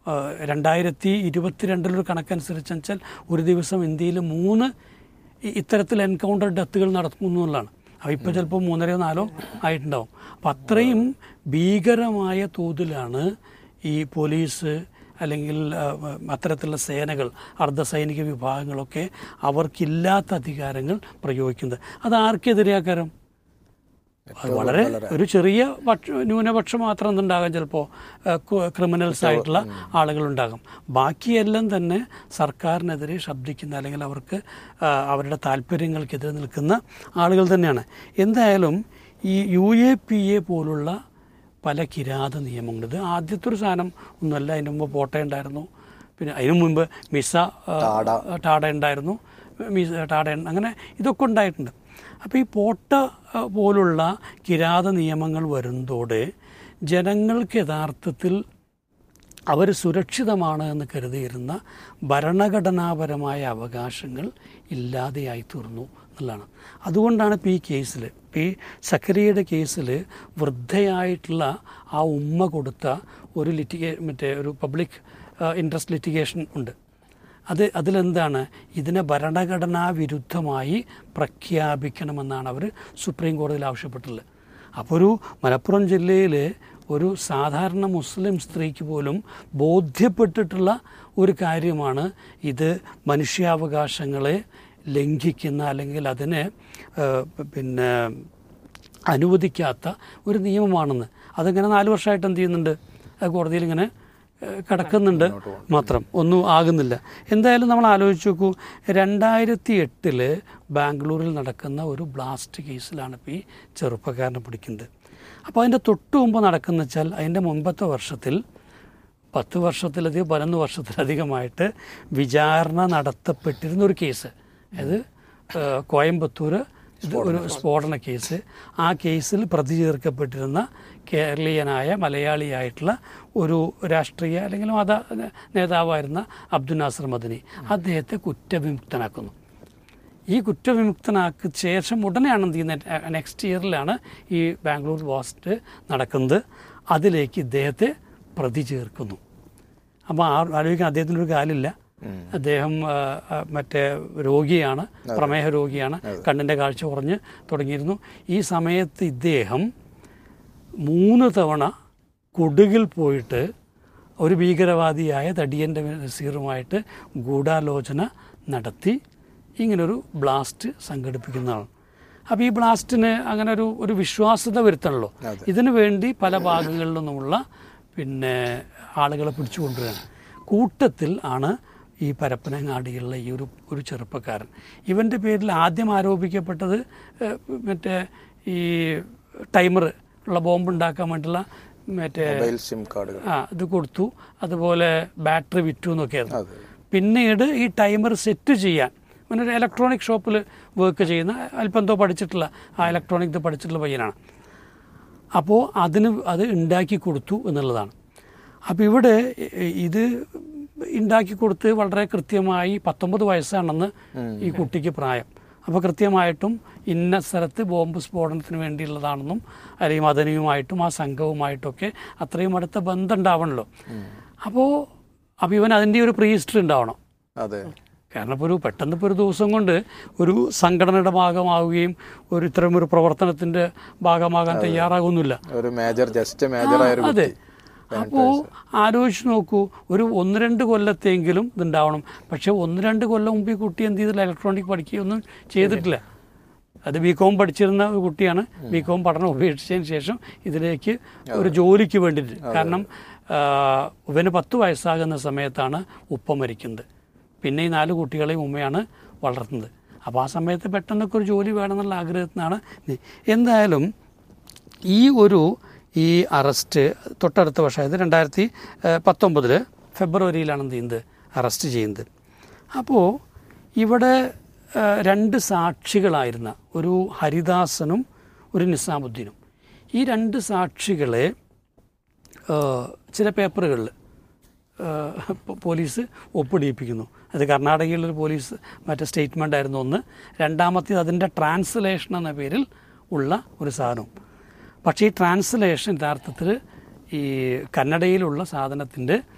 രണ്ടായിരത്തി ഇരുപത്തിരണ്ടിലൊരു കണക്കനുസരിച്ച് വെച്ചാൽ ഒരു ദിവസം ഇന്ത്യയിൽ മൂന്ന് ഇ- ഇത്തരത്തിൽ എൻകൗണ്ടർ ഡെത്തുകൾ നടക്കുന്നു എന്നുള്ളതാണ് അപ്പോൾ ഇപ്പോൾ ചിലപ്പോൾ മൂന്നരയോ നാലോ ആയിട്ടുണ്ടാവും അപ്പം അത്രയും ഭീകരമായ തോതിലാണ് ഈ പോലീസ് അല്ലെങ്കിൽ ആ, അത്തരത്തിലുള്ള സേനകൾ അർദ്ധസൈനിക വിഭാഗങ്ങളൊക്കെ അവർക്കില്ലാത്ത അധികാരങ്ങൾ പ്രയോഗിക്കുന്നത് അത് ആർക്കെതിരെയാക്കാരം അത് വളരെ ഒരു ചെറിയ പക്ഷ ന്യൂനപക്ഷം മാത്രം എന്തുണ്ടാകാം ചിലപ്പോൾ ക്രിമിനൽസ് ആയിട്ടുള്ള ആളുകളുണ്ടാകും ബാക്കിയെല്ലാം തന്നെ സർക്കാരിനെതിരെ ശബ്ദിക്കുന്ന അല്ലെങ്കിൽ അവർക്ക് ആ, അവരുടെ താല്പര്യങ്ങൾക്കെതിരെ നിൽക്കുന്ന ആളുകൾ തന്നെയാണ് എന്തായാലും ഈ യു എ പി എ പോലുള്ള പല കിരാത നിയമങ്ങളുണ്ട് ഇത് ആദ്യത്തെ ഒരു സാധനം ഒന്നുമല്ല അതിന് മുമ്പ് പോട്ട ഉണ്ടായിരുന്നു പിന്നെ അതിനു മുമ്പ് മിസ ആ, ടാഡ ഉണ്ടായിരുന്നു മിസ ടാഡ ഉണ്ട്. അങ്ങനെ ഇതൊക്കെ ഉണ്ടായിട്ടുണ്ട് അപ്പോൾ ഈ പോട്ട ആ, പോലുള്ള കിരാത നിയമങ്ങൾ വരുന്നതോടെ ജനങ്ങൾക്ക് യഥാർത്ഥത്തിൽ അവർ സുരക്ഷിതമാണ് എന്ന് കരുതിയിരുന്ന ഭരണഘടനാപരമായ അവകാശങ്ങൾ ഇല്ലാതെയായി തീർന്നു എന്നുള്ളതാണ് അതുകൊണ്ടാണ് ഇപ്പോൾ ഈ കേസിൽ ഇപ്പോൾ ഈ സക്കരിയുടെ കേസിൽ വൃദ്ധയായിട്ടുള്ള ആ ഉമ്മ കൊടുത്ത ഒരു ലിറ്റിഗേ മറ്റേ ഒരു പബ്ലിക് ഇൻട്രസ്റ്റ് ലിറ്റിഗേഷൻ ഉണ്ട് അത് അതിലെന്താണ് ഇതിനെ ഭരണഘടനാ വിരുദ്ധമായി പ്രഖ്യാപിക്കണമെന്നാണ് അവർ സുപ്രീം കോടതിയിൽ ആവശ്യപ്പെട്ടുള്ളത് അപ്പോൾ ഒരു മലപ്പുറം ജില്ലയിൽ ഒരു സാധാരണ മുസ്ലിം സ്ത്രീക്ക് പോലും ബോധ്യപ്പെട്ടിട്ടുള്ള ഒരു കാര്യമാണ് ഇത് മനുഷ്യാവകാശങ്ങളെ ലംഘിക്കുന്ന അല്ലെങ്കിൽ അതിനെ ഏഹ്, പിന്നെ അനുവദിക്കാത്ത ഒരു നിയമമാണെന്ന് അതിങ്ങനെ നാല് വർഷമായിട്ട് എന്ത് ചെയ്യുന്നുണ്ട് അത് കോടതിയിൽ ഇങ്ങനെ ഏഹ്, കിടക്കുന്നുണ്ട് മാത്രം ഒന്നും ആകുന്നില്ല എന്തായാലും നമ്മൾ ആലോചിച്ച് നോക്കൂ രണ്ടായിരത്തി എട്ടില് ബാംഗ്ലൂരിൽ നടക്കുന്ന ഒരു ബ്ലാസ്റ്റ് കേസിലാണ് ഇപ്പോൾ ഈ ചെറുപ്പക്കാരനെ പിടിക്കുന്നത് അപ്പോൾ അതിൻ്റെ തൊട്ട് മുമ്പ് നടക്കുന്ന വെച്ചാൽ അതിൻ്റെ മുമ്പത്തെ വർഷത്തിൽ പത്ത് വർഷത്തിലധികം പതിനൊന്ന് വർഷത്തിലധികമായിട്ട് വിചാരണ നടത്തപ്പെട്ടിരുന്ന ഒരു കേസ് അത് ഏഹ്, കോയമ്പത്തൂർ ഇത് ഒരു സ്ഫോടന കേസ് ആ കേസിൽ പ്രതി ചേർക്കപ്പെട്ടിരുന്ന കേരളീയനായ മലയാളിയായിട്ടുള്ള ഒരു രാഷ്ട്രീയ അല്ലെങ്കിൽ മത നേതാവായിരുന്ന അബ്ദുൽ നാസർ മദനി അദ്ദേഹത്തെ കുറ്റവിമുക്തനാക്കുന്നു ഈ കുറ്റവിമുക്തനാക്ക് ശേഷം ഉടനെയാണ് എന്ത് ചെയ്യുന്നത് നെക്സ്റ്റ് ഇയറിലാണ് ഈ ബാംഗ്ലൂർ വാസ്റ്റ് നടക്കുന്നത് അതിലേക്ക് ഇദ്ദേഹത്തെ പ്രതി ചേർക്കുന്നു അപ്പോൾ ആലോചിക്കാൻ അദ്ദേഹത്തിനൊരു കാലില്ല അദ്ദേഹം ആ, ആ, മറ്റേ രോഗിയാണ് പ്രമേഹ രോഗിയാണ് കണ്ണിൻ്റെ കാഴ്ച കുറഞ്ഞ് തുടങ്ങിയിരുന്നു ഈ സമയത്ത് ഇദ്ദേഹം മൂന്ന് തവണ കൊടുകിൽ പോയിട്ട് ഒരു ഭീകരവാദിയായ തടിയൻ്റെ നസീറുമായിട്ട് ഗൂഢാലോചന നടത്തി ഇങ്ങനൊരു ബ്ലാസ്റ്റ് സംഘടിപ്പിക്കുന്നതാണ് അപ്പോൾ ഈ ബ്ലാസ്റ്റിന് അങ്ങനെ ഒരു ഒരു വിശ്വാസ്യത വരുത്തണല്ലോ ഇതിനു വേണ്ടി പല ഭാഗങ്ങളിൽ നിന്നുമുള്ള പിന്നെ ആളുകളെ പിടിച്ചു കൊണ്ടുവരികയാണ് കൂട്ടത്തിൽ ആണ് ഈ പരപ്പനങ്ങാടിയുള്ള ഈ ഒരു ഒരു ചെറുപ്പക്കാരൻ ഇവൻ്റെ പേരിൽ ആദ്യം ആരോപിക്കപ്പെട്ടത് ഏഹ്, മറ്റേ ഈ ടൈമർ ഉള്ള ബോംബ് ഉണ്ടാക്കാൻ വേണ്ടിയുള്ള മറ്റേ മൊബൈൽ സിം കാർഡുകൾ ആ ഇത് കൊടുത്തു അതുപോലെ ബാറ്ററി വിറ്റു എന്നൊക്കെയായിരുന്നു പിന്നീട് ഈ ടൈമർ സെറ്റ് ചെയ്യാൻ അങ്ങനെ ഒരു ഇലക്ട്രോണിക് ഷോപ്പിൽ വർക്ക് ചെയ്യുന്ന അല്പം എന്തോ പഠിച്ചിട്ടുള്ള ആ ഇലക്ട്രോണിക് ഇത് പഠിച്ചിട്ടുള്ള പയ്യനാണ് അപ്പോൾ അതിന് അത് ഉണ്ടാക്കി കൊടുത്തു എന്നുള്ളതാണ് അപ്പോൾ ഇവിടെ ഇ- ഇത് ഉണ്ടാക്കി കൊടുത്ത് വളരെ കൃത്യമായി പത്തൊമ്പത് വയസ്സാണെന്ന് ഈ കുട്ടിക്ക് പ്രായം അപ്പോൾ കൃത്യമായിട്ടും ഇന്ന സ്ഥലത്ത് ബോംബ് സ്ഫോടനത്തിന് വേണ്ടിയുള്ളതാണെന്നും അല്ലെങ്കിൽ മദനിയുമായിട്ടും ആ സംഘവുമായിട്ടൊക്കെ അത്രയും അടുത്ത ബന്ധം ഉണ്ടാവണമല്ലോ അപ്പോൾ അപ്പോൾ ഇവൻ അതിൻ്റെ ഒരു പ്രീ ഹിസ്റ്ററി ഉണ്ടാവണം അതെ കാരണം ഇപ്പോൾ ഒരു പെട്ടെന്ന് ഇപ്പോൾ ഒരു ദിവസം കൊണ്ട് ഒരു സംഘടനയുടെ ഭാഗമാവുകയും ഒരു ഇത്തരം ഒരു പ്രവർത്തനത്തിൻ്റെ ഭാഗമാകാൻ തയ്യാറാകുന്നില്ല ഒരു മേജർ ജസ്റ്റ് മേജർ ആയ ഒരു അതെ കുട്ടി അപ്പോൾ ആലോചിച്ച് നോക്കൂ ഒരു ഒന്ന് രണ്ട് കൊല്ലത്തെങ്കിലും ഇതുണ്ടാവണം പക്ഷെ ഒന്ന് രണ്ട് കൊല്ലം മുമ്പ് ഈ കുട്ടി എന്ത് ചെയ്തില്ല ഇലക്ട്രോണിക് പഠിക്കുകയൊന്നും ചെയ്തിട്ടില്ല അത് ബി കോം പഠിച്ചിരുന്ന ഒരു കുട്ടിയാണ് ബി കോം പഠനം ഉപേക്ഷിച്ചതിന് ശേഷം ഇതിലേക്ക് ഒരു ജോലിക്ക് വേണ്ടിയിട്ട് കാരണം ആ, ഇവന് പത്ത് വയസ്സാകുന്ന സമയത്താണ് ഉപ്പ മരിക്കുന്നത് പിന്നെ ഈ നാല് കുട്ടികളെയും ഉമ്മയാണ് വളർത്തുന്നത് അപ്പോൾ ആ സമയത്ത് പെട്ടെന്നൊക്കെ ഒരു ജോലി വേണമെന്നുള്ള ആഗ്രഹത്തിനാണ് ഇത്. എന്തായാലും ഈ ഒരു ഈ അറസ്റ്റ് തൊട്ടടുത്ത വർഷം അതായത് രണ്ടായിരത്തി പത്തൊമ്പതിൽ ഫെബ്രുവരിയിലാണ് എന്ത് ചെയ്യുന്നത് അറസ്റ്റ് ചെയ്യുന്നത് അപ്പോൾ ഇവിടെ ആ, രണ്ട് സാക്ഷികളായിരുന്ന ഒരു ഹരിദാസനും ഒരു നിസാമുദ്ദീനും ഈ രണ്ട് സാക്ഷികളെ ആ, ചില പേപ്പറുകളിൽ പോലീസ് ഒപ്പിടിയിപ്പിക്കുന്നു അത് കർണാടകയിലൊരു പോലീസ് മറ്റേ സ്റ്റേറ്റ്മെൻ്റ് ആയിരുന്നു ഒന്ന് രണ്ടാമത്തേത് അതിൻ്റെ ട്രാൻസ്ലേഷൻ എന്ന പേരിൽ ഉള്ള ഒരു സാധനവും പക്ഷേ ഈ ട്രാൻസ്ലേഷൻ യഥാർത്ഥത്തിൽ ഈ കന്നഡയിലുള്ള സാധനത്തിൻ്റെ